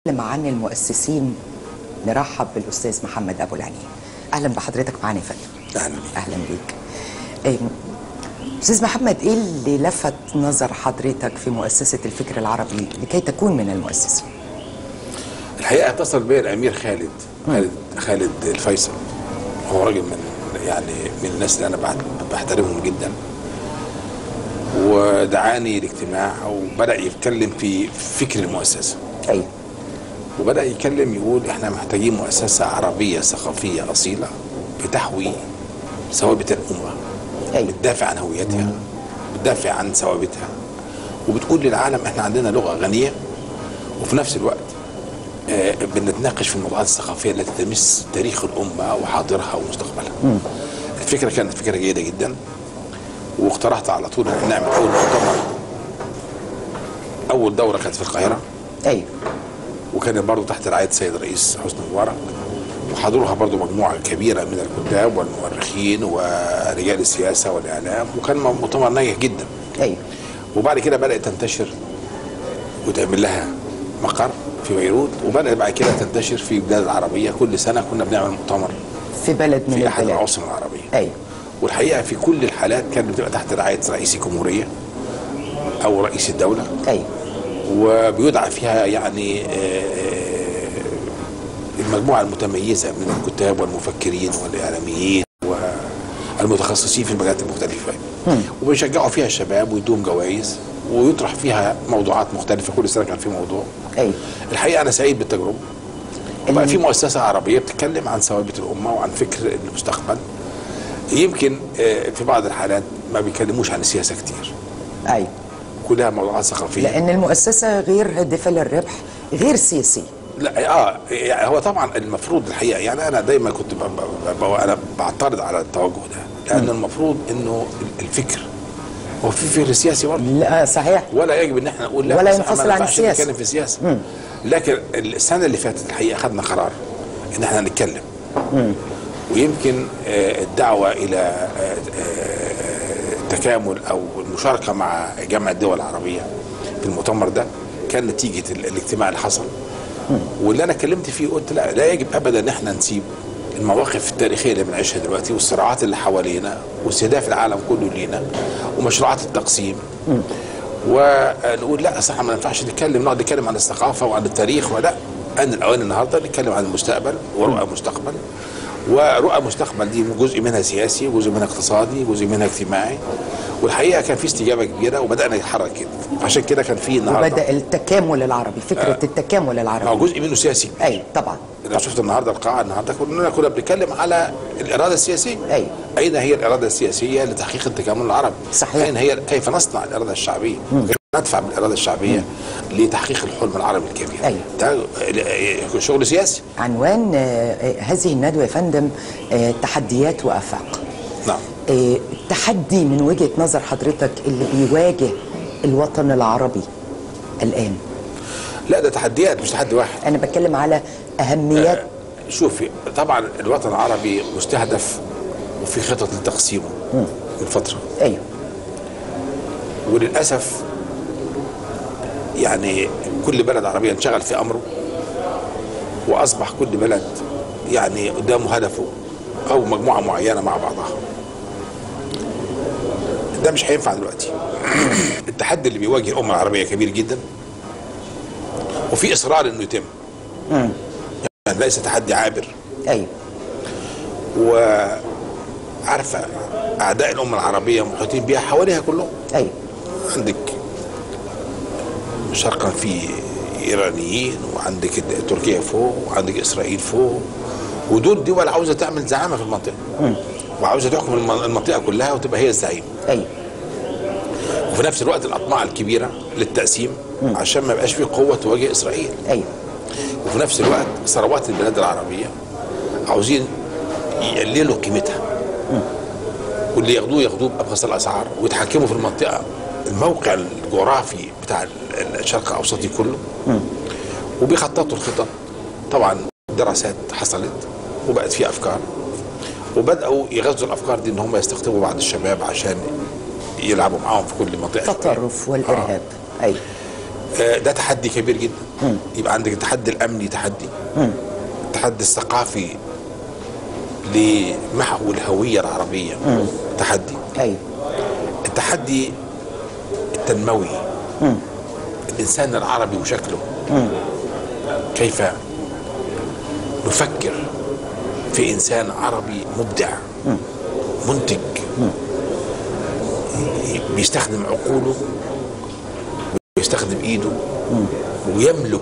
نتكلم عن المؤسسين نرحب بالاستاذ محمد ابو العلي اهلا بحضرتك معانا يا فندم اهلا بيك اهلا بيك إيه، استاذ محمد ايه اللي لفت نظر حضرتك في مؤسسه الفكر العربي لكي تكون من المؤسسين الحقيقه اتصل بي الامير خالد خالد خالد الفيصل هو راجل من يعني من الناس اللي انا بعت- بحترمهم جدا ودعاني لاجتماع وبدا يتكلم في فكر المؤسسه ايوه وبدا يتكلم يقول احنا محتاجين مؤسسه عربيه ثقافيه اصيله بتحوي ثوابت الامه ايوه بتدافع عن هويتها بتدافع عن ثوابتها وبتقول للعالم احنا عندنا لغه غنيه وفي نفس الوقت آه، بنتناقش في الموضوعات الثقافيه التي تمس تاريخ الامه وحاضرها ومستقبلها. الفكره كانت فكره جيده جدا واقترحت على طول ان نعمل اول مؤتمر اول دوره كانت في القاهره ايوه وكانت برضه تحت رعايه السيد الرئيس حسني مبارك وحضروها برضه مجموعه كبيره من الكتاب والمؤرخين ورجال السياسه والاعلام وكان مؤتمر ناجح جدا ايوه وبعد كده بدات تنتشر وتعمل لها مقر في بيروت وبدات بعد كده تنتشر في البلاد العربيه كل سنه كنا بنعمل مؤتمر في بلد من في احد البلاد العواصم العربيه ايوه والحقيقه في كل الحالات كانت بتبقى تحت رعايه رئيس الجمهوريه او رئيس الدوله ايوه وبيدعى فيها يعني آه، المجموعة المتميزة من الكتاب والمفكرين والإعلاميين والمتخصصين في المجالات المختلفة وبيشجعوا فيها الشباب ويدوهم جوائز ويطرح فيها موضوعات مختلفة كل سنة كان في موضوع ايوه الحقيقة أنا سعيد بالتجربة وبقى في مؤسسة عربية بتتكلم عن ثوابت الأمة وعن فكر المستقبل يمكن آه، في بعض الحالات ما بيكلموش عن السياسة كتير ايوه كلها موضوعات ثقافية لان المؤسسه غير هادفه للربح غير سياسيه لا اه يعني هو طبعا المفروض الحقيقه يعني انا دايما كنت ب- ب- ب- انا بعترض على التوجه ده لان المفروض انه الفكر هو في فكر سياسي برضه لا صحيح ولا يجب ان احنا نقول لا ولا بس ينفصل ما عن ينفعش السياسة. نتكلم في السياسه لكن السنه اللي فاتت الحقيقه خدنا قرار ان احنا نتكلم ويمكن آه، الدعوه الى آه، آه، التكامل او المشاركه مع جامعه الدول العربيه في المؤتمر ده كان نتيجه ال- الاجتماع اللي حصل واللي انا اتكلمت فيه قلت لا لا يجب ابدا ان احنا نسيب المواقف التاريخيه اللي بنعيشها دلوقتي والصراعات اللي حوالينا واستهداف العالم كله لينا ومشروعات التقسيم ونقول لا اصل احنا ما ينفعش نتكلم نقعد نتكلم عن الثقافه وعن التاريخ ولا ان الاوان النهارده نتكلم عن المستقبل ورؤى مستقبل ورؤى مستقبل دي جزء منها سياسي جزء منها اقتصادي جزء منها اجتماعي والحقيقه كان في استجابه كبيره وبدانا نتحرك كده عشان كده كان في النهارده وبدا التكامل العربي فكره التكامل ما هو العربي جزء منه سياسي ايوه طبعا لو شفت النهارده القاعه النهارده كلنا كنا بنتكلم على الاراده السياسيه أيوة. اين هي الاراده السياسيه لتحقيق التكامل العربي صحيح. اين هي كيف نصنع الاراده الشعبيه كيف ندفع بالاراده الشعبيه لتحقيق الحلم العربي الكبير أيوة. ده شغل سياسي عنوان آه، آه، هذه الندوه يا فندم آه، تحديات وافاق نعم آه، التحدي من وجهه نظر حضرتك اللي بيواجه الوطن العربي الان لا ده تحديات مش تحدي واحد انا بتكلم على اهميات شوفي طبعا الوطن العربي مستهدف وفي خطط لتقسيمه من فتره ايوه وللاسف يعني كل بلد عربيه انشغل في امره واصبح كل بلد يعني قدامه هدفه او مجموعه معينه مع بعضها ده مش هينفع دلوقتي التحدي اللي بيواجه الامه العربيه كبير جدا وفي اصرار انه يتم يعني ليس تحدي عابر ايوه وعارفه اعداء الامه العربيه محيطين بها حواليها كلهم ايوه عندك شرقا في ايرانيين وعندك تركيا فوق وعندك اسرائيل فوق ودول دول عاوزه تعمل زعامه في المنطقه وعاوزه تحكم الم- المنطقه كلها وتبقى هي الزعيم ايوه وفي نفس الوقت الاطماع الكبيره للتقسيم عشان ما يبقاش في قوه تواجه اسرائيل ايوه وفي نفس الوقت ثروات البلاد العربيه عاوزين يقللوا قيمتها واللي ياخدوه ياخدوه بأبخس الاسعار ويتحكموا في المنطقه الموقع الجغرافي بتاع الشرق الاوسطي كله وبيخططوا الخطط طبعا دراسات حصلت وبقت في افكار وبداوا يغذوا الافكار دي ان هم يستخدموا بعض الشباب عشان يلعبوا معاهم في كل منطقه شوية. التطرف والارهاب ايوه آه، ده تحدي كبير جدا يبقى عندك التحدي الامني تحدي التحدي الثقافي لمحو الهويه العربيه تحدي ايوه التحدي التنموي الانسان العربي وشكله كيف نفكر في انسان عربي مبدع منتج بيستخدم عقوله ويستخدم ايده ويملك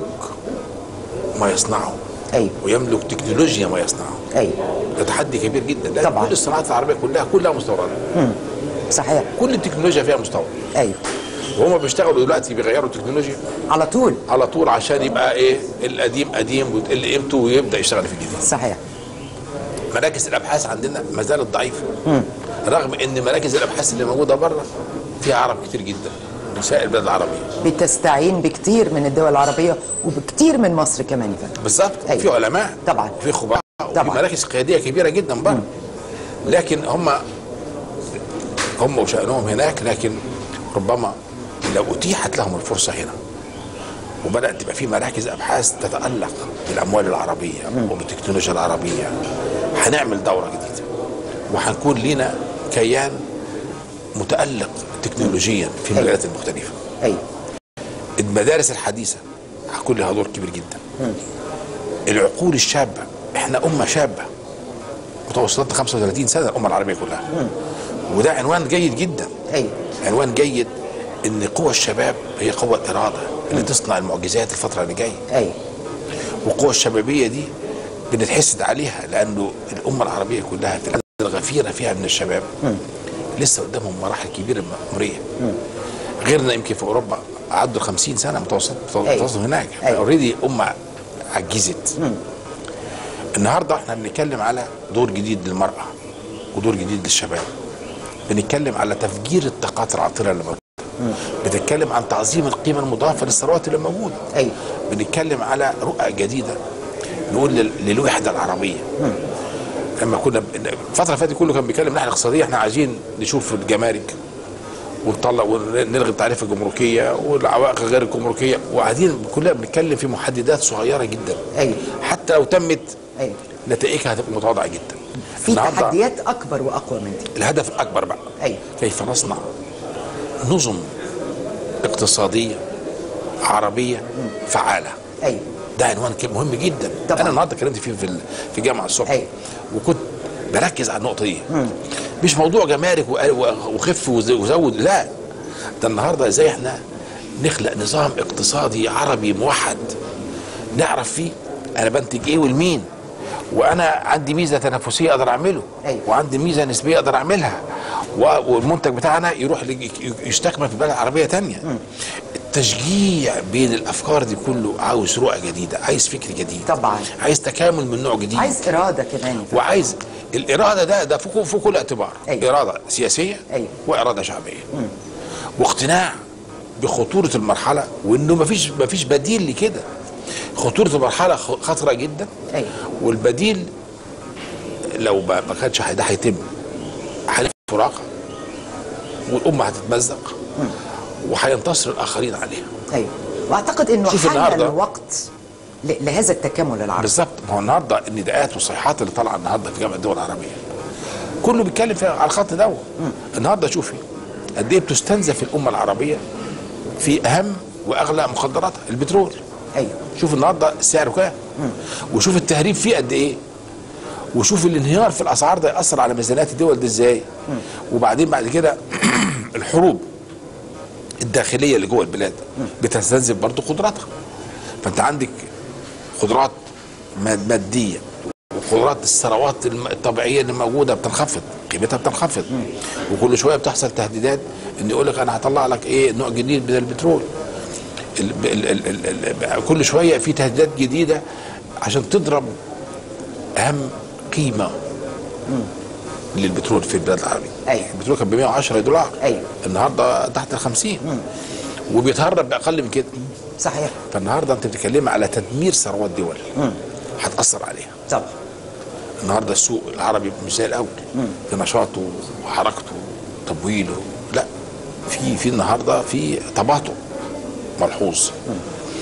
ما يصنعه ايوه ويملك تكنولوجيا ما يصنعه ايوه ده تحدي كبير جدا لان طبعاً. كل الصناعات العربيه كلها كلها مستورده صحيح كل التكنولوجيا فيها مستورد ايوه وهم بيشتغلوا دلوقتي بيغيروا التكنولوجيا على طول على طول عشان يبقى ايه القديم قديم وتقل قيمته ويبدا يشتغل في الجديد صحيح مراكز الابحاث عندنا ما زالت ضعيفه رغم ان مراكز الابحاث اللي موجوده بره فيها عرب كتير جدا من سائر البلاد العربيه بتستعين بكتير من الدول العربيه وبكتير من مصر كمان يا فندم بالظبط أيوة. في علماء طبعاً. وفي خبراء وفي طبعاً. مراكز قياديه كبيره جدا بره لكن هم هم وشأنهم هناك لكن ربما لو اتيحت لهم الفرصه هنا وبدات تبقى في مراكز ابحاث تتالق بالاموال العربيه وبالتكنولوجيا العربيه هنعمل دوره جديده وهنكون لنا كيان متالق تكنولوجيا في أيوة. المجالات المختلفه ايوه المدارس الحديثه هيكون لها دور كبير جدا العقول الشابه احنا امه شابه متوسطات 35 سنه الامه العربيه كلها وده عنوان جيد جدا ايوه عنوان جيد ان قوى الشباب هي قوى الاراده اللي تصنع المعجزات الفتره اللي جايه ايوه والقوى الشبابيه دي بنتحسد عليها لانه الامه العربيه كلها في الأزمة الغفيره فيها من الشباب لسه قدامهم مراحل كبيره عمريه غيرنا يمكن في اوروبا عدوا 50 سنه متوسط متوسط هناك أيوة. اوريدي امه عجزت النهارده احنا بنتكلم على دور جديد للمراه ودور جديد للشباب بنتكلم على تفجير الطاقات العاطله اللي موجوده بنتكلم عن تعظيم القيمه المضافه للثروات اللي موجوده ايوه بنتكلم على رؤى جديده نقول لل- للوحده العربيه لما كنا ب- الفتره اللي فاتت كله كان بيتكلم ناحيه الاقتصاديه احنا عايزين نشوف الجمارك ونطلع ونلغي التعريف الجمركيه والعوائق غير الجمركيه وقاعدين كلنا بنتكلم في محددات صغيره جدا أيوة. حتى لو تمت ايوه نتائجها هتبقى متواضعه جدا في النهاردة تحديات اكبر واقوى من دي الهدف الاكبر بقى ايوه كيف نصنع نظم اقتصاديه عربيه فعاله ايوه ده عنوان كان مهم جدا طبعاً. انا النهارده اتكلمت فيه في ال- في الجامعه الصبح أيوة. وكنت بركز على النقطه دي مش موضوع جمارك و- و- وخف وز- وزود لا ده النهارده ازاي احنا نخلق نظام اقتصادي عربي موحد نعرف فيه انا بنتج ايه والمين وانا عندي ميزه تنافسيه اقدر اعمله أيوة. وعندي ميزه نسبيه اقدر اعملها و- والمنتج بتاعنا يروح ل- يستكمل في بلد عربيه تانية التشجيع بين الافكار دي كله عاوز رؤى جديده عايز فكر جديد طبعاً. عايز تكامل من نوع جديد عايز اراده كمان يا فندم. وعايز الاراده ده ده في كل- في كل اعتبار أيوة. اراده سياسيه أيوة. واراده شعبيه واقتناع بخطوره المرحله وانه مفيش مفيش بديل لكده خطوره المرحله خ- خطره جدا أيوة. والبديل لو ما ما كانش ده هيتم هنلاقي فراغ والامه هتتمزق وهينتصر الاخرين عليها ايوه واعتقد انه شوف حان النهاردة. الوقت ل- لهذا التكامل العربي بالظبط ما هو النهارده النداءات والصيحات اللي طالعه النهارده في جامعه الدول العربيه كله بيتكلم في على الخط ده النهارده شوفي قد ايه بتستنزف الامه العربيه في اهم واغلى مخدراتها البترول ايوه شوف النهارده سعره كام وشوف التهريب فيه قد ايه وشوف الانهيار في الاسعار ده ياثر على ميزانيات الدول دي ازاي وبعدين بعد كده الحروب الداخليه اللي جوه البلاد بتستنزف برضه قدراتها فانت عندك قدرات ماد- ماديه وقدرات الثروات الم- الطبيعيه اللي موجوده بتنخفض قيمتها بتنخفض وكل شويه بتحصل تهديدات ان يقول لك انا هطلع لك ايه نوع جديد من البترول ال ال ال ال ال كل شويه في تهديدات جديده عشان تضرب اهم قيمه للبترول في البلاد العربيه أيوة. البترول كان ب 110 دولار أيوة. النهارده تحت ال 50 وبيتهرب باقل من كده صحيح فالنهارده انت بتتكلمي على تدمير ثروات دول هتاثر عليها طبعا النهارده السوق العربي مش زي الاول في نشاطه وحركته وتمويله لا في في النهارده في تباطؤ ملحوظ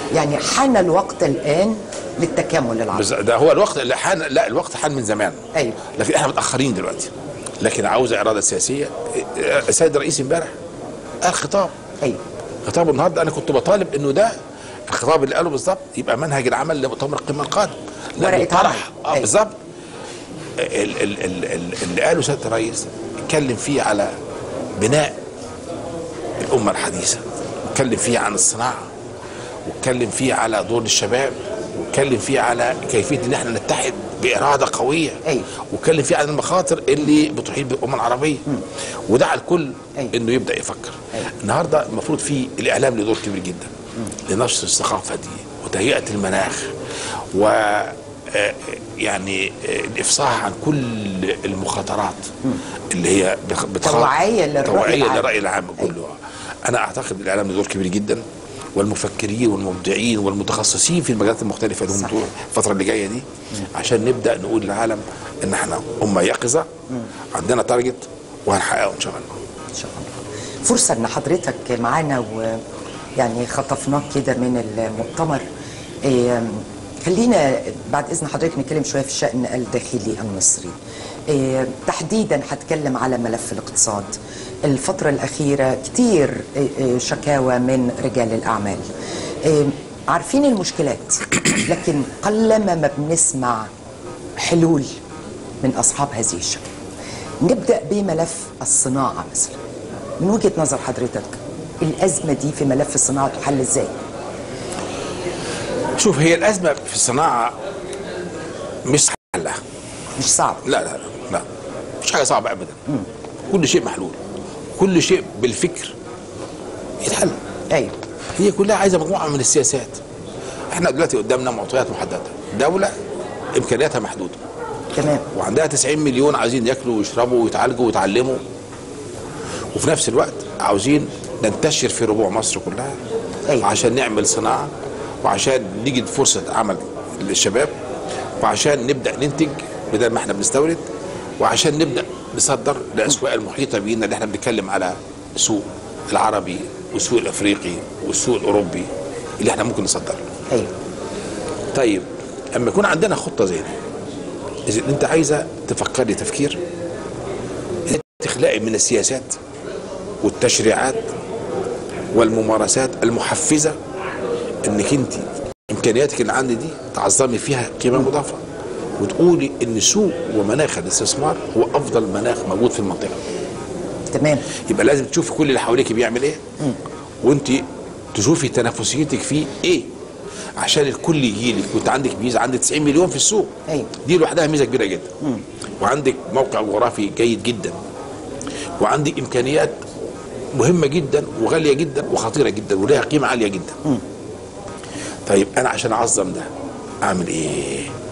يعني حان الوقت الان للتكامل العربي بس ده هو الوقت اللي حان لا الوقت حان من زمان أيوة. لكن احنا متاخرين دلوقتي لكن عاوزه اراده سياسيه السيد الرئيس امبارح قال خطاب ايوه خطابه النهارده انا كنت بطالب انه ده الخطاب اللي قاله بالظبط يبقى منهج العمل لمؤتمر القمه القادم لأنه ورقة طرح عمل. اه أيوة. بالظبط ال- ال- ال- ال- اللي قاله سياده الرئيس اتكلم فيه على بناء الامه الحديثه اتكلم فيه عن الصناعه واتكلم فيه على دور الشباب واتكلم فيه على كيفيه ان احنا نتحد باراده قويه أيوة. واتكلم فيه عن المخاطر اللي بتحيط بالامه العربيه ودعا الكل أيوة. انه يبدا يفكر أيوة. النهارده المفروض في الاعلام له دور كبير جدا لنشر الثقافه دي وتهيئه المناخ و آه، يعني آه، الافصاح عن كل المخاطرات اللي هي بخ- بتخاطر توعية للرأي توعيه العام. للراي العام كله انا اعتقد الاعلام له دور كبير جدا والمفكرين والمبدعين والمتخصصين في المجالات المختلفه لهم صحيح. دور الفتره اللي جايه دي عشان نبدا نقول للعالم ان احنا امه يقظه عندنا تارجت وهنحققه ان شاء الله ان شاء الله فرصه ان حضرتك معانا ويعني خطفناك كده من المؤتمر إيه، خلينا بعد اذن حضرتك نتكلم شويه في الشان الداخلي المصري إيه، تحديدا هتكلم على ملف الاقتصاد الفتره الاخيره كتير إيه، إيه، شكاوى من رجال الاعمال إيه، عارفين المشكلات لكن قلما ما بنسمع حلول من اصحاب هذه الشكوى نبدا بملف الصناعه مثلا من وجهه نظر حضرتك الازمه دي في ملف الصناعه تحل ازاي؟ شوف هي الازمه في الصناعه مش حلها مش صعب لا لا لا لا مش حاجه صعبه ابدا كل شيء محلول كل شيء بالفكر يتحل ايوه هي كلها عايزه مجموعه من السياسات احنا دلوقتي قدامنا معطيات محدده دوله امكانياتها محدوده تمام وعندها 90 مليون عايزين ياكلوا ويشربوا ويتعالجوا ويتعلموا وفي نفس الوقت عاوزين ننتشر في ربوع مصر كلها أيوة. عشان نعمل صناعه وعشان نجد فرصه عمل للشباب وعشان نبدا ننتج بدل ما احنا بنستورد وعشان نبدا نصدر للاسواق المحيطه بينا اللي احنا بنتكلم على السوق العربي والسوق الافريقي والسوق الاوروبي اللي احنا ممكن نصدر له ايوه طيب اما يكون عندنا خطه زي دي اذا انت عايزه تفكري تفكير إذا تخلقي من السياسات والتشريعات والممارسات المحفزه انك انت امكانياتك اللي عندي دي تعظمي فيها قيمه مضافه وتقولي ان سوق ومناخ الاستثمار هو افضل مناخ موجود في المنطقه تمام يبقى لازم تشوفي كل اللي حواليك بيعمل ايه وانت تشوفي تنافسيتك فيه ايه عشان الكل يجي لك وانت عندك ميزه عندك 90 مليون في السوق أيوة. دي لوحدها ميزه كبيره جدا وعندك موقع جغرافي جيد جدا وعندك امكانيات مهمه جدا وغاليه جدا وخطيره جدا ولها قيمه عاليه جدا طيب انا عشان اعظم ده اعمل ايه